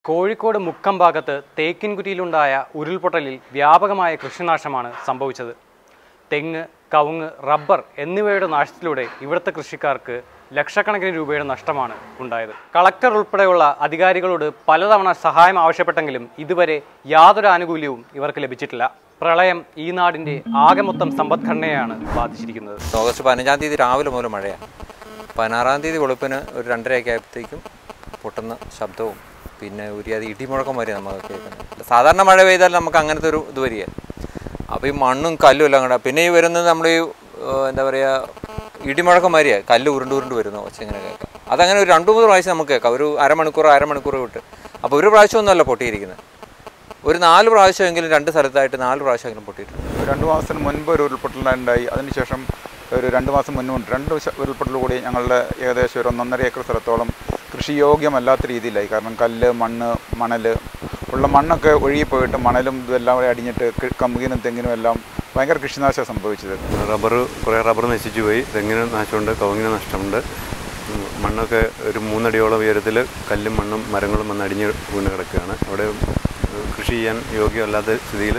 കോഴിക്കോട് മുക്കം ഭാഗത്ത് തേക്കിൻകുറ്റിയിലുണ്ടായ ഉരുൾപൊട്ടലിൽ വ്യാപകമായ കൃഷിനാശമാണ് സംഭവിച്ചത് തെങ്ങ് കവുങ്ങ് റബ്ബർ എന്നിവയുടെ നാശത്തിലൂടെ ഇവിടുത്തെ കൃഷിക്കാർക്ക് ലക്ഷക്കണക്കിന് രൂപയുടെ നഷ്ടമാണ് ഉണ്ടായത് കളക്ടർ ഉൾപ്പെടെയുള്ള അധികാരികളോട് പലതവണ സഹായം ആവശ്യപ്പെട്ടെങ്കിലും ഇതുവരെ യാതൊരു ആനുകൂല്യവും ഇവർക്ക് ലഭിച്ചിട്ടില്ല പ്രളയം ഈ നാടിൻ്റെ ആകെ മൊത്തം സമ്പദ്ഘടനയാണ് ബാധിച്ചിരിക്കുന്നത് ഓഗസ്റ്റ് പതിനഞ്ചാം തീയതി രാവിലെ മുതൽ മഴയാണ് പതിനാറാം തീയതി വെളുപ്പിന് ഒരു രണ്ടരയൊക്കെ ആയപ്പോഴത്തേക്കും പൊട്ടുന്ന ശബ്ദവും പിന്നെ ഒരു അത് ഇടിമുഴക്കം വരെ നമുക്ക് കേൾക്കുന്നത് സാധാരണ മഴ പെയ്താൽ നമുക്ക് അങ്ങനത്തെ ഒരു ഇത് വരിക അപ്പോൾ ഈ മണ്ണും കല്ലും എല്ലാം കൂടെ പിന്നെ ഈ വരുന്നത് നമ്മൾ ഈ ഏഹ്, എന്താ പറയുക ഇടിമുഴക്കം വരിക കല്ല് ഉരുണ്ട് ഉരുണ്ട് വരുന്നു ഒച്ച ഇങ്ങനെ കേൾക്കാം അതങ്ങനെ ഒരു രണ്ട് മൂന്ന് പ്രാവശ്യം നമുക്ക് കേൾക്കാം ഒരു അരമണിക്കൂർ അരമണിക്കൂർ വിട്ട് അപ്പോൾ ഒരു പ്രാവശ്യമൊന്നുമല്ല പൊട്ടിയിരിക്കുന്നത് ഒരു നാല് പ്രാവശ്യമെങ്കിലും രണ്ട് സ്ഥലത്തായിട്ട് നാല് പ്രാവശ്യമെങ്കിലും പൊട്ടിയിട്ടുണ്ട് രണ്ട് മാസത്തിന് മുൻപ് ഒരു ഉരുൾപൊട്ടലുണ്ടായി അതിനുശേഷം ഒരു രണ്ട് മാസം മുൻപുണ്ട് രണ്ട് ശ- ഉരുൾപൊട്ടൽ കൂടി ഞങ്ങളുടെ ഏകദേശം ഒരു ഒന്നൊന്നര ഏക്കർ സ്ഥലത്തോളം കൃഷിയോഗ്യമല്ലാത്ത രീതിയിലായി കാരണം കല്ല് മണ്ണ് മണൽ ഉള്ള മണ്ണൊക്കെ ഒഴുകിപ്പോയിട്ട് മണലും ഇതെല്ലാം കൂടി അടിഞ്ഞിട്ട് കി- കമുകിനും തെങ്ങിനും എല്ലാം ഭയങ്കര കൃഷിനാശം സംഭവിച്ചത് റബ്ബർ കുറേ റബ്ബർ നശിച്ചു പോയി തെങ്ങിന് നാശമുണ്ട് കവുങ്ങിന് നഷ്ടമുണ്ട് ഉം, മണ്ണൊക്കെ ഒരു മൂന്നടിയോളം ഉയരത്തിൽ കല്ലും മണ്ണും മരങ്ങളും വന്ന് അടിഞ്ഞ് വീണ് കിടക്കുകയാണ് അവിടെ ഏഹ്, കൃഷി ചെയ്യാൻ യോഗ്യമല്ലാത്ത സ്ഥിതിയിൽ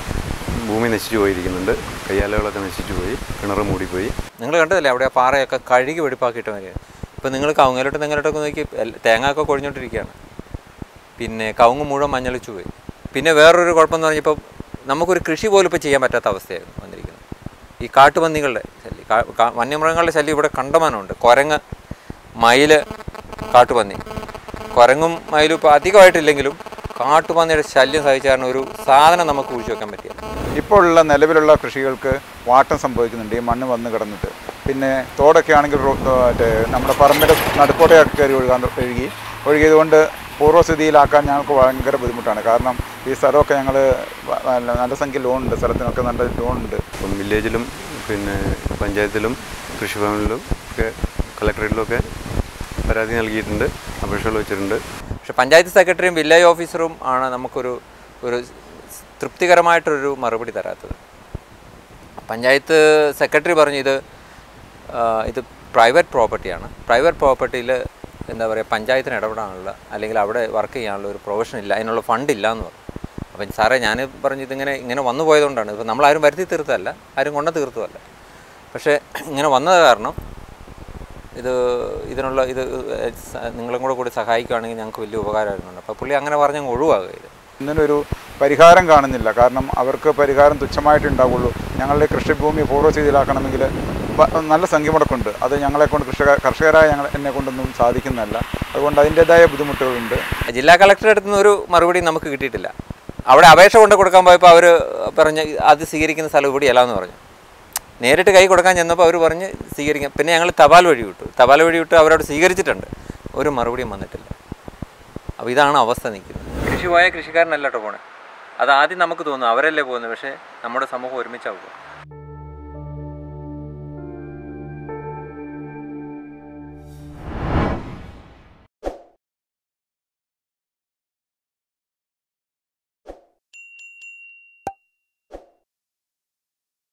ഭൂമി നശിച്ചു പോയിരിക്കുന്നുണ്ട് കയ്യാലകളൊക്കെ നശിച്ചു പോയി കിണർ മൂടിപ്പോയി നിങ്ങൾ കണ്ടതല്ലേ അവിടെ ആ പാറയൊക്കെ കഴുകി വെടിപ്പാക്കിയിട്ട് വരിക ഇപ്പം നിങ്ങൾ കവുങ്ങിലോട്ട് തെങ്ങിലോട്ടൊക്കെ നോക്കി എല്ല- തേങ്ങയൊക്കെ കൊഴിഞ്ഞോണ്ടിരിക്കുകയാണ് പിന്നെ കവുങ്ങ് മുഴുവൻ മഞ്ഞളിച്ചു പോയി പിന്നെ വേറൊരു കുഴപ്പമെന്ന് പറഞ്ഞപ്പോൾ നമുക്കൊരു കൃഷി പോലും ഇപ്പോൾ ചെയ്യാൻ പറ്റാത്ത അവസ്ഥയായിരുന്നു വന്നിരിക്കുന്നത് ഈ കാട്ടുപന്നികളുടെ ശല്യം കാ- കാ- വന്യമൃഗങ്ങളുടെ ശല്യം ഇവിടെ കണ്ടമാനമുണ്ട് കുരങ്ങ് മയില് കാട്ടുപന്നി കുരങ്ങും മയിലും ഇപ്പോൾ അധികമായിട്ടില്ലെങ്കിലും കാട്ടുപന്നിയുടെ ശല്യം സഹിച്ച കാരണം ഒരു സാധനം നമുക്ക് കുഴിച്ചു വെക്കാൻ പറ്റില്ല ഇപ്പോൾ ഉള്ള നിലവിലുള്ള കൃഷികൾക്ക് വാട്ടം സംഭവിക്കുന്നുണ്ട് ഈ മണ്ണ് വന്ന് കിടന്നിട്ട് പിന്നെ തോടൊക്കെ ആണെങ്കിൽ റോ- മറ്റേ നമ്മുടെ പറമ്പിൻ്റെ നടുക്കോട്ടയൊക്കെ കയറി ഒഴുകാൻ ഒഴുകി ഒഴുകിയതുകൊണ്ട് പൂർവ്വസ്ഥിതിയിലാക്കാൻ ഞങ്ങൾക്ക് ഭയങ്കര ബുദ്ധിമുട്ടാണ് കാരണം ഈ സ്ഥലമൊക്കെ ഞങ്ങൾ നല്ല സംഖ്യ ലോണുണ്ട് സ്ഥലത്തിനൊക്കെ നല്ല ലോണുണ്ട് അപ്പം വില്ലേജിലും പിന്നെ പഞ്ചായത്തിലും കൃഷിഭവനിലും ഒക്കെ കളക്ടറേറ്റിലും ഒക്കെ പരാതി നൽകിയിട്ടുണ്ട് അപേക്ഷകൾ വെച്ചിട്ടുണ്ട് പക്ഷെ പഞ്ചായത്ത് സെക്രട്ടറിയും വില്ലേജ് ഓഫീസറും ആണ് നമുക്കൊരു ഒരു തൃപ്തികരമായിട്ടൊരു മറുപടി തരാത്തത് പഞ്ചായത്ത് സെക്രട്ടറി പറഞ്ഞു ഇത് ആ, ഇത് പ്രൈവറ്റ് പ്രോപ്പർട്ടിയാണ് പ്രൈവറ്റ് പ്രോപ്പർട്ടിയിൽ എന്താ പറയുക പഞ്ചായത്തിന് ഇടപെടാനുള്ള അല്ലെങ്കിൽ അവിടെ വർക്ക് ചെയ്യാനുള്ള ഒരു പ്രൊഫഷൻ ഇല്ല അതിനുള്ള ഫണ്ട് ഇല്ല എന്ന് പറഞ്ഞു അപ്പം സാറേ ഞാൻ പറഞ്ഞു ഇതിങ്ങനെ ഇങ്ങനെ വന്നു പോയതുകൊണ്ടാണ് ഇപ്പം നമ്മളാരും വരുത്തി തീർത്തതല്ല ആരും കൊണ്ട തീർത്തതല്ല പക്ഷേ ഇങ്ങനെ വന്നത് കാരണം ഇത് ഇതിനുള്ള ഇത് സ- നിങ്ങളും കൂടെ കൂടി സഹായിക്കുകയാണെങ്കിൽ ഞങ്ങൾക്ക് വലിയ ഉപകാരമായിരുന്നു അപ്പോൾ പുള്ളി അങ്ങനെ പറഞ്ഞങ്ങ് ഒഴിവാകുക ഇത് ഇതിനൊരു പരിഹാരം കാണുന്നില്ല കാരണം അവർക്ക് പരിഹാരം തുച്ഛമായിട്ട് ഉണ്ടാവുള്ളൂ ഞങ്ങളുടെ കൃഷിഭൂമി പൂർവ്വസ്ഥിതിയിലാക്കണമെങ്കിൽ വ- നല്ല സംഖ്യ മുടക്കുണ്ട് അത് ഞങ്ങളെ കൊണ്ട് കർഷക കർഷകരായ ഞങ്ങൾ എന്നെ കൊണ്ടൊന്നും സാധിക്കുന്നതല്ല അതുകൊണ്ട് അതിൻ്റെതായ ബുദ്ധിമുട്ടുകളുണ്ട് ജില്ലാ കളക്ടറുടെ അടുത്ത് നിന്ന് ഒരു മറുപടി നമുക്ക് കിട്ടിയിട്ടില്ല അവിടെ അപേക്ഷ കൊണ്ട് കൊടുക്കാൻ പോയപ്പോൾ അവർ പറഞ്ഞ് അത് സ്വീകരിക്കുന്ന സ്ഥലം ഇവിടെയല്ല എന്ന് പറഞ്ഞു നേരിട്ട് കൈ കൊടുക്കാൻ ചെന്നപ്പോൾ അവർ പറഞ്ഞ് സ്വീകരിക്കാം പിന്നെ ഞങ്ങൾ തപാൽ വഴി വിട്ടു തപാൽ വഴി വിട്ട് അവരവിടെ സ്വീകരിച്ചിട്ടുണ്ട് ഒരു മറുപടിയും വന്നിട്ടില്ല അപ്പോൾ ഇതാണ് അവസ്ഥ നിൽക്കുന്നത് കൃഷി പോയ കൃഷിക്കാരനല്ല കേട്ടോ പോണേ അത് ആദ്യം നമുക്ക് തോന്നും അവരല്ലേ പോകുന്നത് പക്ഷേ നമ്മുടെ സമൂഹം ഒരുമിച്ചാവുക